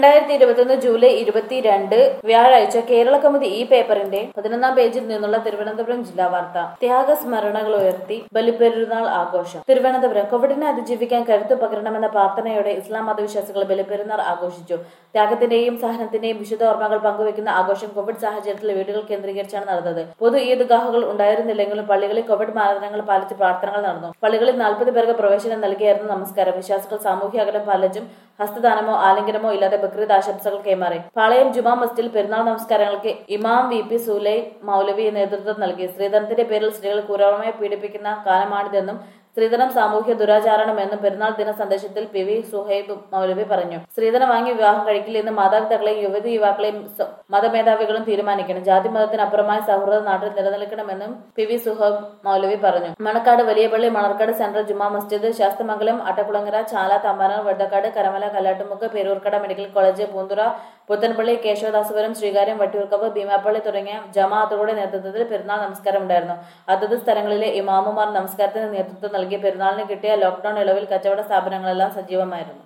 രണ്ടായിരത്തി ഇരുപത്തിയൊന്ന് ജൂലൈ ഇരുപത്തിരണ്ട് വ്യാഴാഴ്ച കേരള കൗമുദി ഈ പേപ്പറിന്റെ പതിനൊന്നാം പേജിൽ നിന്നുള്ള തിരുവനന്തപുരം ജില്ലാ വാർത്ത ത്യാഗസ്മരണകൾ ഉയർത്തി ബലിപ്പെരുന്നാൾ ആഘോഷം തിരുവനന്തപുരം കോവിഡിനെ അതിജീവിക്കാൻ കരുത്തു പകരണമെന്ന പ്രാർത്ഥനയോടെ ഇസ്ലാം മതവിശ്വാസികൾ ബലിപ്പെരുന്നാൾ ആഘോഷിച്ചു ത്യാഗത്തിന്റെയും സഹനത്തിന്റെയും വിശുദ്ധ ഓർമ്മകൾ പങ്കുവെക്കുന്ന ആഘോഷം കോവിഡ് സാഹചര്യത്തിൽ വീടുകൾ കേന്ദ്രീകരിച്ചാണ് നടന്നത് പൊതു ഈദ്ഗാഹുകൾ ഉണ്ടായിരുന്നില്ലെങ്കിലും പള്ളികളിൽ കോവിഡ് മാനദണ്ഡങ്ങൾ പാലിച്ച് പ്രാർത്ഥനകൾ നടന്നു പള്ളികളിൽ നാൽപ്പത് പേർക്ക് പ്രവേശനം നൽകിയായിരുന്നു നമസ്കാരം വിശ്വാസികൾ സാമൂഹ്യ അകലം പാലിച്ചും ഹസ്തദാനമോ ആലിംഗനമോ ഇല്ലാതെ ബക്രീദ് ആശംസകൾ കൈമാറി പാളയം ജുമാ മസ്ജിദിൽ പെരുന്നാൾ നമസ്കാരങ്ങൾക്ക് ഇമാം വി പി സുലൈ മൗലവി നേതൃത്വം നൽകി സ്ത്രീധനത്തിന്റെ പേരിൽ സ്ത്രീകൾ ക്രൂരമായി പീഡിപ്പിക്കുന്ന കാലമാണിതെന്നും സ്ത്രീധനം സാമൂഹ്യ ദുരാചാരണമെന്നും പെരുന്നാൾ ദിന സന്ദേശത്തിൽ പി വി സുഹൈബ് മൗലവി പറഞ്ഞു സ്ത്രീധനം വാങ്ങി വിവാഹം കഴിക്കില്ലെന്ന് മാതാപിതാക്കളെയും യുവതി യുവാക്കളെയും സ്വ- മതമേധാവികളും തീരുമാനിക്കണം ജാതി മതത്തിനപ്പുറമായ സൗഹൃദ നാട്ടിൽ നിലനിൽക്കണമെന്നും പി വി സുഹൈബ് മൗലവി പറഞ്ഞു Manacaud Valiyapalli Manarkad central Juma Masjid Sasthamangalam Attakulangara Chala Thampanoor Vellakkad Karamala Kallattumukku Peroorkada medical college Poonthura Puthanpalli Kesavadasapuram Sreekaryam Vattiyoorkavu Beemapally തുടങ്ങിയ ജമാഅത്തുകളുടെ നേതൃത്വത്തിൽ പെരുന്നാൾ നമസ്കാരം ഉണ്ടായിരുന്നു അതത് സ്ഥലങ്ങളിലെ ഇമാമുമാർ നമസ്കാരത്തിന് നേതൃത്വം നൽകിയ പെരുന്നാളിന് കിട്ടിയ ലോക്ഡൌൺ ഇളവിൽ കച്ചവട സ്ഥാപനങ്ങളെല്ലാം സജീവമായിരുന്നു